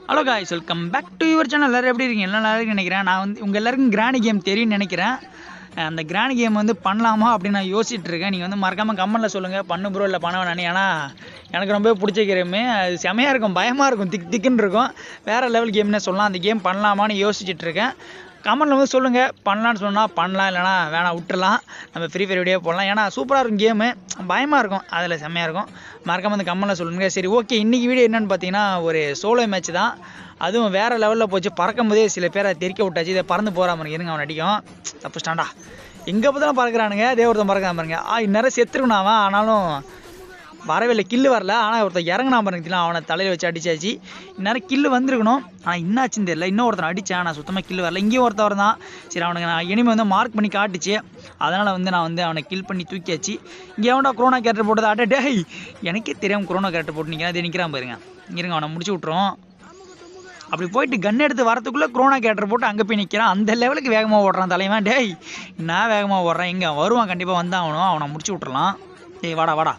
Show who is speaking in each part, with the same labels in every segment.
Speaker 1: Hello guys welcome back to your channel எல்லாரும் எப்படி இருக்கீங்க எல்லாம் நல்லா இருக்குன்னு நினைக்கிறேன் நான் வந்து உங்கள் எல்லாருக்கும் கிராணி கேம் தெரியும்னு நினைக்கிறேன் அஹ் அந்த கிராணி கேம் வந்து பண்ணலாமா அப்படின்னு நான் யோசிச்சுட்டு இருக்கேன் நீங்கள் வந்து மறக்காமல் கமெண்ட்டில் சொல்லுங்கள் பண்ணு ப்ரோ இல்லை பண்ண வேணாம் ஏன்னா எனக்கு ரொம்ப பிடிச்ச கேமு அது செமையாக இருக்கும் பயமாக இருக்கும் திக் திக்குன்னு இருக்கும் வேறு லெவல் கேம்னே சொல்லலாம் அந்த கேம் பண்ணலாமான்னு யோசிச்சுட்டு இருக்கேன் கமெண்ட்டில் வந்து சொல்லுங்கள் பண்ணலான்னு சொன்னால் பண்ணலாம் இல்லைனா வேணாம் விட்டுறலாம் நம்ம ஃப்ரீ ஃபயர் வீடியோ போடலாம் ஏன்னா சூப்பராக இருக்கும் கேமு பயமாக இருக்கும் அதில் செம்மையாக இருக்கும் மறக்காம அந்த கமெண்ட்டில் சொல்லுங்கள் சரி ஓகே இன்றைக்கி வீடியோ என்னென்னு பார்த்தீங்கன்னா ஒரு சோலோ மேட்ச் தான் அதுவும் வேறு லெவலில் போச்சு பறக்கும் போதே சில பேரை தெறிக்க விட்டாச்சு இதை பறந்து போகிற மாதிரி இருங்க அவன் அடிக்கும் தப்பு ஸ்டாண்டா எங்கே பார்த்தாலும் பறக்குறானுங்க அதே ஒருத்தன் பறக்கிறான் பாருங்க ஆ இந்நேரம் செத்துருக்கணும் அவன் ஆனாலும் வரவே இல்லை கில்லு வரல ஆனால் ஒருத்தன் இறங்கினா பாருங்க தெரியுமா, அவனை தலையில் வச்சு அடிச்சாச்சு இந்நேரம் கில்லு வந்திருக்கணும் ஆனால் என்னாச்சுன்னு தெரியல இன்னும் ஒருத்தன் அடித்தான் நான் சுத்தமாக கில்லு வரல இங்கேயும் ஒருத்தவர் தான் சரி அவனுக்கு நான் இனிமே வந்து மார்க் பண்ணி காட்டுச்சு அதனால் வந்து நான் வந்து அவனை கில் பண்ணி தூக்கியாச்சு இங்கே எவன்டா குரோனா கேரக்டர் போட்டது அட டேய் எனக்கே தெரியாமல் குரோனா கேரக்டர் போட்டு நிற்கிறேன் அது நிற்கிறான் பாருங்க இருங்க அவனை முடிச்சு விட்ருவோம் அப்படி போயிட்டு கன் எடுத்து வரதுக்குள்ளே குரோனா கேரக்டர் போட்டு அங்கே போய் நிற்கிறான் அந்த லெவலுக்கு வேகமாக ஓடுறான் தலைவன் டேய் நான் வேகமாக ஓடுறேன் இங்கே வருவான் கண்டிப்பாக வந்தாகணும் அவனை முடிச்சு விட்றலாம் டேய் வாடா வாடா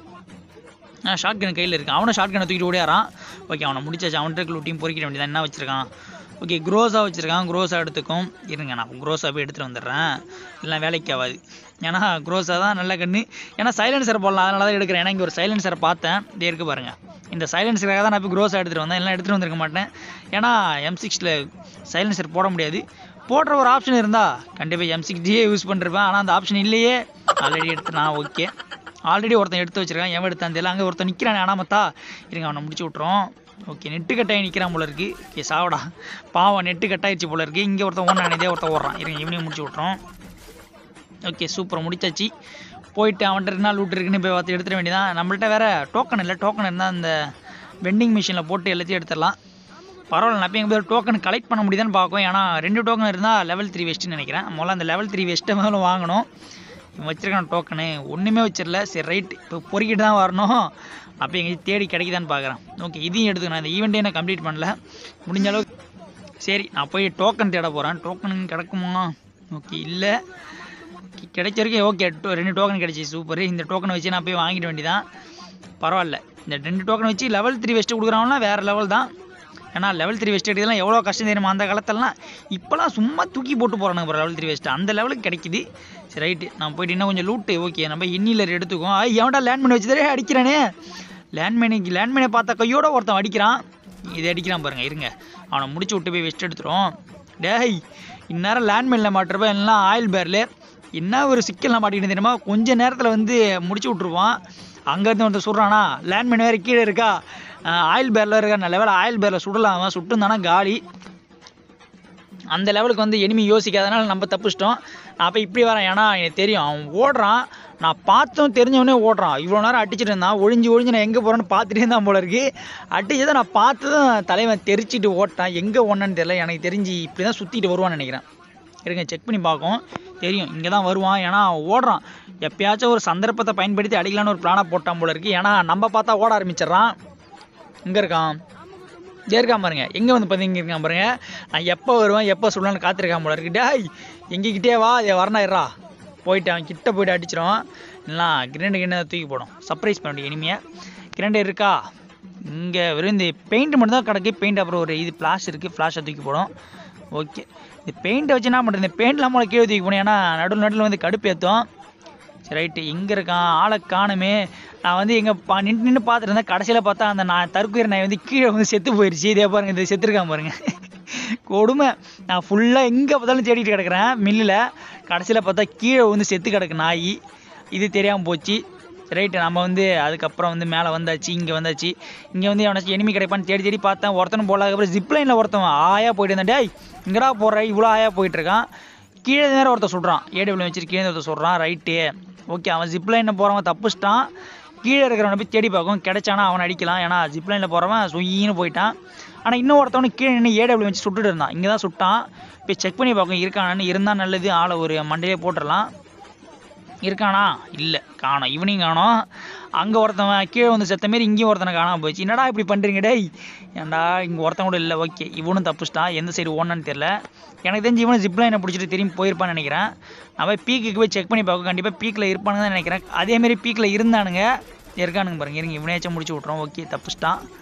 Speaker 1: ஆ ஷார்ட் கன் கையில் இருக்கு அவனை ஷார்ட் கனை தூக்கிட்டு ஓடியாரான் ஓகே அவனை முடிச்சாச்சு அவன்கிட்ட லூட்டியும் பொறிக்கிட வேண்டியதான் என்ன வச்சிருக்கான் ஓகே க்ரோஸாக வச்சுருக்கான் க்ரோஸாக எடுத்துக்கும் இருங்க நான் க்ரோஸாக போய் எடுத்துகிட்டு வந்துடுறேன் இல்லை வேலைக்கு ஆகாது ஏன்னா க்ரோஸாக தான் நல்ல கன்று ஏன்னா சைலன்சர் போடலாம் அதனால தான் எடுக்கிறேன் ஏன்னா இங்கே ஒரு சைலன்சரை பார்த்தேன் இதே இருக்கு பாருங்கள் இந்த சைலன்சருக்காக தான் நான் போய் க்ரோஸாக எடுத்துகிட்டு வந்தேன் எல்லாம் எடுத்துகிட்டு வந்திருக்க மாட்டேன் ஏன்னா எம் சிக்ஸில் சைலன்சர் போட முடியாது போடுற ஒரு ஆப்ஷன் இருந்தால் கண்டிப்பாக எம் சிக்ஸ் ஜியே யூஸ் பண்ணிருப்பேன் ஆனால் அந்த ஆப்ஷன் இல்லையே ஆல்ரெடி எடுத்து நான் ஓகே ஆல்ரெடி ஒருத்தன் எடுத்து வச்சிருக்கான் எவன் எடுத்தான் தெரியல அங்கே ஒருத்தன் நிற்கிறான் அனாமத்தா இருங்க அவனை முடிச்சு விட்றோம் ஓகே நெட்டு கட்டாயி நிற்கிறான் போல இருக்கு ஓகே சாவடா பாவம் நெட்டு கட்டாயிடுச்சு போல இருக்கு இங்கே ஒருத்தன் ஓடுறான் இதே ஒருத்தன் ஓடுறான் இருங்க இவனையும் முடிச்சு விட்றோம் ஓகே சூப்பர் முடிச்சாச்சு போயிட்டு அவன்கிட்ட என்ன லூட் இருக்குன்னு போய் பார்த்து எடுத்துட வேண்டியதான் நம்மள்ட்ட வேற டோக்கன் இல்லை டோக்கன் இருந்தால் அந்த வெண்டிங் மிஷினில் போட்டு எல்லாத்தையும் எடுத்துடலாம் பரவாயில்ல நான் போய் எங்கே போய் டோக்கன் கலெக்ட் பண்ண முடியுதான்னு பார்க்கும் ஏன்னா ரெண்டு டோக்கன் இருந்தால் லெவல் த்ரீ வெஸ்ட்டுன்னு நினைக்கிறேன் முதல்ல அந்த லெவல் த்ரீ வெஸ்ட்டை முதல்ல வாங்கணும் இவன் வச்சிருக்கான டோக்கனு ஒன்றுமே வச்சிடல சரி ரைட் இப்போ பொறுக்கிட்டு தான் வரணும் அப்போ எங்கேயும் தேடி கிடைக்குதான்னு பார்க்குறேன் ஓகே இதையும் எடுத்துக்கணும் இந்த ஈவெண்ட்டே நான் கம்ப்ளீட் பண்ணல முடிஞ்ச அளவுக்கு சரி நான் போய் டோக்கன் தேட போகிறேன் டோக்கன் கிடைக்குமா ஓகே இல்லை கிடைச்சிருக்கு ஓகே ரெண்டு டோக்கன் கிடைச்சி சூப்பர் இந்த டோக்கனை வச்சு நான் போய் வாங்கிட வேண்டியதான் பரவாயில்ல இந்த ரெண்டு டோக்கன் வச்சு லெவல் த்ரீ வெஸ்ட்டு கொடுக்குறவனா வேறு லெவல் தான் ஏன்னா லெவல் த்ரீ வெஸ்ட் எடுக்கலாம் எவ்வளோ கஷ்டம் தெரியுமா அந்த காலத்திலலாம் இப்போலாம் சும்மா தூக்கி போட்டு போகிறானுங்க ப்ரோ லெவல் த்ரீ வெஸ்ட் அந்த லெவலுக்கு கிடைக்குது சரி ரைட்டு நான் போயிட்டு இன்னும் கொஞ்சம் லூட்டு ஓகே நம்ம இன்னிலர் எடுத்துக்குவோம் ஐ எவன்டா லேண்ட்மேன் வச்சுதே அடிக்கிறானே லேண்ட்மேனுக்கு லேண்ட்மேனை பார்த்தா கையோட ஒருத்தன் அடிக்கிறான் இது அடிக்கிறான் பாருங்க இருங்க அவனை முடிச்சு விட்டு போய் வெஸ்ட் எடுத்துரும் டேய் இந்நேரம் லேண்ட்மேனில் மாட்டுறப்ப எல்லாம் ஆயில் பேரில் என்ன ஒரு சிக்கல் நான் மாட்டிக்கிட்டு தெரியுமா கொஞ்ச நேரத்தில் வந்து முடிச்சு விட்ருவான் அங்கேருந்து வந்து சுடுறானா லேண்ட்மேன் வேறு கீழே இருக்கா ஆயில் பேரில் இருக்கா நல்ல வேலை ஆயில் பேரில் சுடலாம் அவன் சுட்டுந்தானா காலி அந்த லெவலுக்கு வந்து எனிமி யோசிக்காதனால நம்ம தப்பிச்சிட்டோம் நான் அப்போ இப்படி வரேன் ஏன்னா எனக்கு தெரியும் அவன் ஓடுறான் நான் பார்த்தும் தெரிஞ்சவனே ஓடுறான் இவ்வளோ நேரம் அடிச்சிட்டு இருந்தான் ஒழிஞ்சு ஒழிஞ்சு நான் எங்கே போகிறேன்னு பார்த்துட்டே இருந்தான் போல இருக்கு அடிச்சதை நான் பார்த்ததும் தலைவன் தெரிச்சிட்டு ஓட்டான் எங்கே ஓடனன்னு தெரியல எனக்கு தெரிஞ்சு இப்படி தான் சுற்றிட்டு வருவான்னு நினைக்கிறேன் இருங்க செக் பண்ணி பார்க்கும் தெரியும் இங்கே தான் வருவான் ஏன்னா அவன் ஓடுறான் எப்பயாச்சும் ஒரு சந்தர்ப்பத்தை பயன்படுத்தி அடிக்கலான்னு ஒரு பிளானை போட்டான் போல இருக்கு ஏன்னா நம்ம பார்த்தா ஓட ஆரம்பிச்சிடுறான் இங்கே இருக்கான் இதே இருக்கான் பாருங்க எங்கே வந்து பார்த்தீங்க இருக்கான் பாருங்க நான் எப்போ வருவேன் எப்போ சொல்லலாம்னு காத்திருக்கான் போல இருக்கு டேய் எங்ககிட்டே வா ஏ வரணாயிரா போயிட்டு அவன் கிட்ட போயிட்டு அடிச்சிடும் இல்லைனா கிரேண்டு கிரேண்டு தூக்கி போடும் சர்ப்ரைஸ் பண்ண முடியும் இனிமையாக கிரேண்டு இருக்கா இங்கே வெறும் இந்த பெயிண்ட் மட்டும் தான் கிடக்கு பெயிண்ட் அப்புறம் ஒரு இது ஃப்ளாஷ் இருக்குது ஃப்ளாஷை தூக்கி போடும் ஓகே இந்த பெயிண்ட்டை வச்சு என்ன பண்ணுறது இந்த பெயிண்ட் இல்லாமல் கீழே தூக்கி போனேன் ஏன்னா நடுவில் நடுவில் வந்து கடுப்பேற்றும் சரி ரைட்டு எங்கே இருக்கான் ஆளை காணுமே நான் வந்து எங்கே பா நின்று நின்று பார்த்துட்டு இருந்தேன் கடைசியில் பார்த்தா அந்த நான் தற்கொலை நாய் வந்து கீழே வந்து செத்து போயிடுச்சு இதே பாருங்க இது செத்துருக்கான் பாருங்க கொடுமை நான் ஃபுல்லாக எங்கே பார்த்தாலும் தேடிட்டு கிடக்குறேன் மில்லில் கடைசியில் பார்த்தா கீழே வந்து செத்து கிடக்கு நாய் இது தெரியாமல் போச்சு ரைட்டு நம்ம வந்து அதுக்கப்புறம் வந்து மேலே வந்தாச்சு இங்கே வந்தாச்சு இங்கே வந்து எவனாச்சும் எனிமி கிடைப்பான்னு தேடி தேடி பார்த்தேன் ஒருத்தனும் போல அதுக்கப்புறம் ஜிப்லைனில் ஒருத்தன் ஆயா போயிட்டு இருந்தேன் டேய் இங்கடா போடுற இவ்வளோ ஆயா போயிட்டு இருக்கான் கீழே நேரம் ஒருத்தன் சொல்கிறான் ஏடபிள்யூ வச்சுட்டு கீழே ஒருத்தர் சொல்கிறான் ரைட்டு ஓகே அவன் ஜிப்லைனில் போகிறவன் தப்புச்சிட்டான் கீழே இருக்கிறவனை போய் தேடி பார்க்கும் கிடைச்சானா அவனை அடிக்கலாம் ஏன்னா ஜிப்லைனில் போகிறவன் சுயின்னு போயிட்டான் ஆனால் இன்னும் ஒருத்தவனு கீழே நின்று ஏடபிள்யூ வச்சு சுட்டுட்டு இருந்தான் இங்கே தான் சுட்டான் போய் செக் பண்ணி பார்க்கும் இருக்கானான்னு இருந்தால் நல்லது ஆளை ஒரு மண்டையிலே போட்டுடலாம் இருக்கானா இல்லை காணோம் இவனையும் காணோம் அங்கே ஒருத்தவன் கீழே வந்து செத்த மாரி இங்கேயும் ஒருத்தனை காணாம போச்சு என்னடா இப்படி பண்ணுறீங்க டேய் ஏன்டா இங்கே ஒருத்தன் கூட இல்லை ஓகே இவனும் தப்புச்சிட்டான் எந்த சைடு ஓடனு தெரில எனக்கு தெரிஞ்சு இவனும் ஜிப்லைனை பிடிச்சிட்டு திரும்பி போயிருப்பான்னு நினைக்கிறேன் நான் போய் பீக்குக்கு போய் செக் பண்ணி பார்க்க கண்டிப்பாக பீக்கில் இருப்பானுங்க தான் நினைக்கிறேன் அதேமாரி பீக்கில் இருந்தானுங்க இருக்கானுங்க பாருங்க இருங்க இவனையாச்சும் முடிச்சு விட்றோம் ஓகே தப்புச்சிட்டான்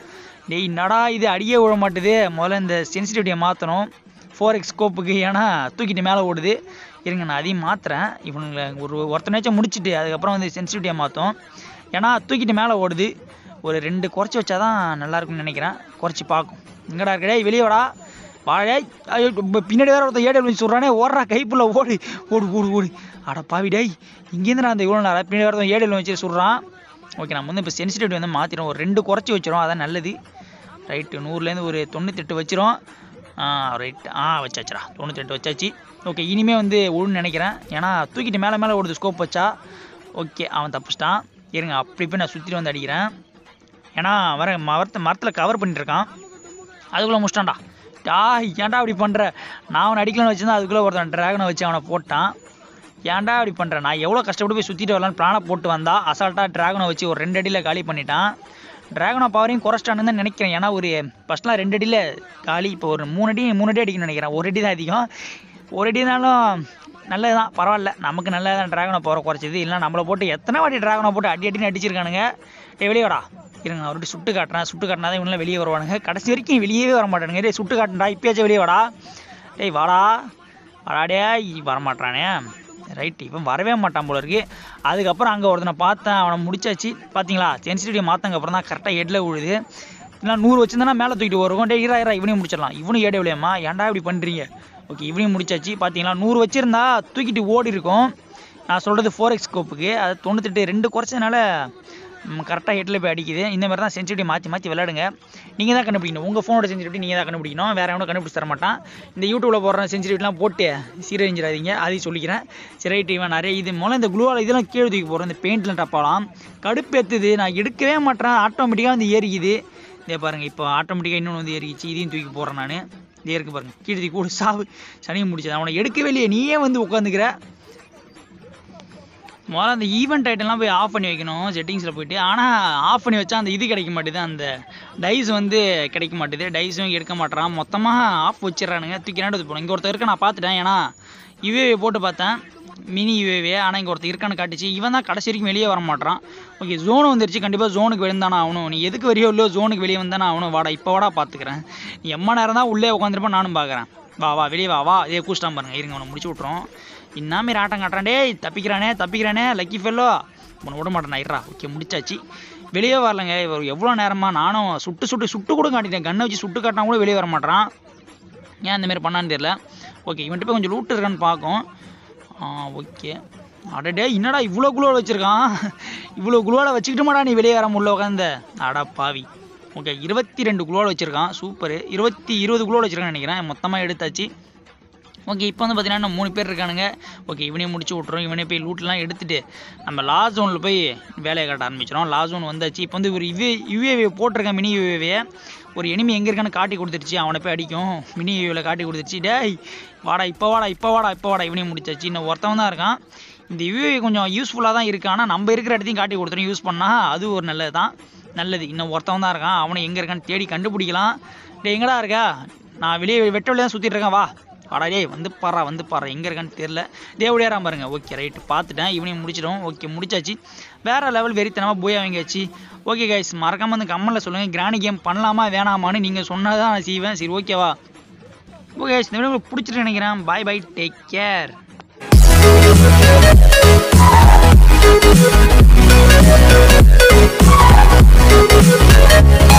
Speaker 1: டேய் என்னடா இது அடியே விழ மாட்டுது முதல்ல இந்த சென்சிட்டிவிட்டியை மாற்றணும் ஃபோர் எக்ஸ் ஸ்கோப்புக்கு ஏன்னா தூக்கிட்டு மேலே ஓடுது இருங்க நான் அதையும் மாற்றுறேன் இவனுங்களை ஒரு ஒருத்தனாச்சும் முடிச்சுட்டு அதுக்கப்புறம் வந்து சென்சிட்டிவிட்டியை மாற்றும் ஏன்னா தூக்கிட்டு மேலே ஓடுது ஒரு ரெண்டு குறைச்சி வச்சா தான் நல்லா இருக்கும்னு நினைக்கிறேன் குறைச்சி பார்க்கும் எங்கடா இருக்கடே வெளியே வாடா வாழை ஐயோ இப்ப பின்னாடி வேற ஒருத்தன் ஏடல் வச்சு சொல்கிறானே ஓடுறா கைப்புள்ள ஓடு ஓடு ஓடு ஓடு அட பாவி டேய் இங்கேருந்து நான் அந்த இவ்வளோ நேரம் பின்னாடி வேற ஒருத்தன் ஏடல் வச்சு சொல்கிறான் ஓகே நம்ம வந்து இப்போ சென்சிட்டிவிட்டி வந்து மாற்றிடும் ஒரு ரெண்டு குறைச்சி வச்சிரும் அதான் நல்லது ரைட்டு நூறுலேருந்து ஒரு தொண்ணூத்தெட்டு வச்சிரும் ஆ ரைட் ஆ வச்சாச்சுடா தொண்ணூத்தெட்டு வச்சாச்சு ஓகே இனிமே வந்து ஓடுன்னு நினைக்கிறேன் ஏன்னா தூக்கிட்டு மேலே மேலே ஓடுது ஸ்கோப் வச்சா ஓகே அவன் தப்பிச்சிட்டான் இருங்க அப்படி போய் நான் சுற்றிட்டு வந்து அடிக்கிறேன் ஏன்னா வர மரத்தை மரத்தில் கவர் பண்ணிட்டு இருக்கான் அதுக்குள்ளே முடிச்சிட்டான்டா டா ஏன்டா அப்படி பண்ணுற நான் அவனை அடிக்கலாம்னு வச்சிருந்தா அதுக்குள்ளே ஒருத்தன் ட்ராகனை வச்சு அவனை போட்டான் ஏன்டா அப்படி பண்ணுற நான் எவ்வளோ கஷ்டப்பட்டு போய் சுற்றிட்டு வரலான்னு பிளானை போட்டு வந்தா அசால்ட்டாக ட்ராகனை வச்சு ஒரு ரெண்டு அடியில் காலி பண்ணிட்டான் ட்ராகனோ பவரையும் குறைச்சிட்டான்னு தான் நினைக்கிறேன் ஏன்னா ஒரு ஃபஸ்ட்லாம் ரெண்டு அடியில் காலி இப்போ ஒரு மூணு அடி மூணு அடி அடிக்கணும்னு நினைக்கிறேன் ஒரு அடி தான் அதிகம் ஒரு அடினாலும் நல்லது தான் பரவாயில்ல நமக்கு நல்லது தான் ட்ராகனை பவரை குறைச்சது இல்லை நம்மளை போட்டு எத்தனை வாட்டி ட்ராகனை போட்டு அடி அடின்னு அடிச்சிருக்கானுங்க டேய் வெளியே வாடா இருங்க நான் ஒரு சுட்டு காட்டுறேன் சுட்டு காட்டினா தான் இவங்களாம் வெளியே வருவானுங்க கடைசி வரைக்கும் வெளியவே வர மாட்டானுங்க டேய் சுட்டு காட்டுடா இப்பயாச்சும் வெளியே வாடா டேய் வாடா வாடாடே வரமாட்டானே ரைட் இவன் வரவே மாட்டான் போல இருக்கு அதுக்கப்புறம் அங்கே ஒருத்தனை பார்த்தேன் அவனை முடிச்சாச்சு பார்த்தீங்களா சென்சிட்டிவிட்டியை மாற்றங்க அப்புறம் தான் கரெக்டாக ஹெட்டில் விழுது இல்லை நூறு வச்சிருந்தா மேலே தூக்கிட்டு வருவோம் டே இரா இரா இவனையும் முடிச்சிடலாம் இவனும் ஏடே விளையாமா ஏன்டா இப்படி பண்ணுறீங்க ஓகே இவனையும் முடிச்சாச்சு பார்த்தீங்களா நூறு வச்சிருந்தா தூக்கிட்டு ஓடி இருக்கும் நான் சொல்கிறது ஃபோர் எக்ஸ் ஸ்கோப்புக்கு அது தொண்ணூத்தெட்டு ரெண்டு குறைச்சதுனால கரெக்டாக ஹெட்டில் போய் அடிக்குது இந்த மாதிரி தான் சென்சிட்டிவிட்டி மாற்றி மாற்றி விளையாடுங்க நீங்கள் தான் கண்டுபிடிக்கணும் உங்கள் ஃபோனோட சென்சிட்டிவிட்டி நீங்கள் தான் கண்டுபிடிக்கணும் வேறு எவனும் கண்டுபிடிச்சி தர மாட்டான் இந்த யூடியூப்பில் போடுற சென்சிட்டிவிட்டிலாம் போட்டு சீரழிஞ்சிடாதீங்க அதையும் சொல்லிக்கிறேன் சரி ரைட் இவன் நிறைய இது முதல்ல இந்த குளுவால் இதெல்லாம் கீழே தூக்கி போடுறோம் இந்த பெயிண்ட்ல டப்பாலாம் கடுப்பேத்துது நான் எடுக்கவே மாட்டேன் ஆட்டோமேட்டிக்காக வந்து ஏறிக்குது இதே பாருங்கள் இப்போ ஆட்டோமேட்டிக்காக இன்னொன்று வந்து ஏறிக்கிச்சு இதையும் தூக்கி போடுறேன் நான் இதே இருக்கு பாருங்க கீழே தூக்கி கூட சாவு சனியும் முடிச்சது அவனை எடுக்கவே இல்லையே நீயே வந்து உட்காந்துக்கிற முதல்ல அந்த ஈவெண்ட் ஐட்டம்லாம் போய் ஆஃப் பண்ணி வைக்கணும் செட்டிங்ஸில் போயிட்டு ஆனால் ஆஃப் பண்ணி வச்சா அந்த இது கிடைக்க மாட்டேது அந்த டைஸ் வந்து கிடைக்க மாட்டேது டைஸும் எடுக்க மாட்டேறான் மொத்தமாக ஆஃப் வச்சிடறானுங்க தூக்கி நாட்டு போகணும் இங்கே ஒருத்தர் இருக்க நான் பார்த்துட்டேன் ஏன்னா யுஏவி போட்டு பார்த்தேன் மினி யுஏவி ஆனால் இங்கே ஒருத்தர் இருக்கான்னு காட்டுச்சு இவன் தான் கடைசி வரைக்கும் வெளியே வர மாட்டான் ஓகே ஜோன் வந்துருச்சு கண்டிப்பாக ஜோனுக்கு வெளியே ஆகணும் நீ எதுக்கு வரையோ இல்லையோ ஜோனுக்கு வெளியே வந்தானே ஆகணும் வாடா இப்போ வாடா பார்த்துக்கிறேன் நீ எம்மா நேரம் தான் உள்ளே உட்காந்துருப்பேன் நானும் பார்க்குறேன் வா வா வெளியே வா வா இதே கூச்சிட்டான் பாருங்க இருங்க அவனை முடிச்சு விட்றோம் என்ன மாரி ஆட்டம் காட்டுறான் டேய் தப்பிக்கிறானே தப்பிக்கிறானே லக்கி ஃபெல்லோ உன்னை விட மாட்டேன் ஐரா ஓகே முடிச்சாச்சு வெளியே வரலங்க இவர் எவ்வளோ நேரமா நானும் சுட்டு சுட்டு சுட்டு கூட காட்டிட்டேன் கண்ணை வச்சு சுட்டு காட்டினா கூட வெளியே வர மாட்டான் ஏன் இந்த மாதிரி பண்ணான்னு தெரியல ஓகே இவன்ட்டு போய் கொஞ்சம் லூட்டு இருக்கான்னு பார்க்கும் ஆ ஓகே அடடே என்னடா இவ்வளோ குளோவில் வச்சுருக்கான் இவ்வளோ குளோவில் வச்சுக்கிட்டு மாடா நீ வெளியே வர முடியல உட்காந்த அடா பாவி ஓகே இருபத்தி ரெண்டு குளோவில் வச்சுருக்கான் சூப்பர் இருபத்தி இருபது குளோவில் வச்சுருக்கான்னு நினைக்கிறேன் மொத்தமாக எடுத்தாச்சு ஓகே இப்போ வந்து பார்த்தீங்கன்னா இன்னும் மூணு பேர் இருக்கானுங்க ஓகே இவனையும் முடிச்சு விட்றோம் இவனே போய் லூட்லாம் எடுத்துட்டு நம்ம லாஸ்ட் ஜோனில் போய் வேலையை காட்ட ஆரம்பிச்சிடும் லாஸ்ட் ஜோன் வந்தாச்சு இப்போ வந்து ஒரு யுவே யுஏவி போட்டிருக்கேன் மினி யுஏவியை ஒரு எனிமி எங்கே இருக்கான்னு காட்டி கொடுத்துருச்சு அவனை போய் அடிக்கும் மினி யுஏவில் காட்டி கொடுத்துருச்சு டேய் வாடா இப்போ வாடா இப்போ வாடா இப்போ வாடா இவனையும் முடிச்சாச்சு இன்னும் ஒருத்தவன் தான் இருக்கான் இந்த யுஏவி கொஞ்சம் யூஸ்ஃபுல்லாக தான் இருக்கு ஆனால் நம்ம இருக்கிற இடத்தையும் காட்டி கொடுத்துரும் யூஸ் பண்ணால் அது ஒரு நல்லது தான் நல்லது இன்னும் ஒருத்தவன் தான் இருக்கான் அவனை எங்கே இருக்கான்னு தேடி கண்டுபிடிக்கலாம் டேய் எங்கடா இருக்கா நான் வெளியே வெட்ட வெளியே தான் சுற்றிட்டு இருக்கேன் வா வாடா டேய் வந்து பாறா வந்து பாறா எங்கே இருக்கான்னு தெரில தேவடியாராம் பாருங்க ஓகே ரைட்டு பார்த்துட்டேன் இவனையும் முடிச்சிடும் ஓகே முடிச்சாச்சு வேற லெவல் வெறித்தனமாக போய் வாங்கியாச்சு ஓகே கைஸ் மறக்காம வந்து கம்மலில் சொல்லுங்கள் கிராணி கேம் பண்ணலாமா வேணாமான்னு நீங்கள் சொன்னதான் நான் செய்வேன் சரி ஓகேவா ஓகே இந்த வீடியோ உங்களுக்கு பிடிச்சிட்டு நினைக்கிறேன் bye bye take care
Speaker 2: Thank you.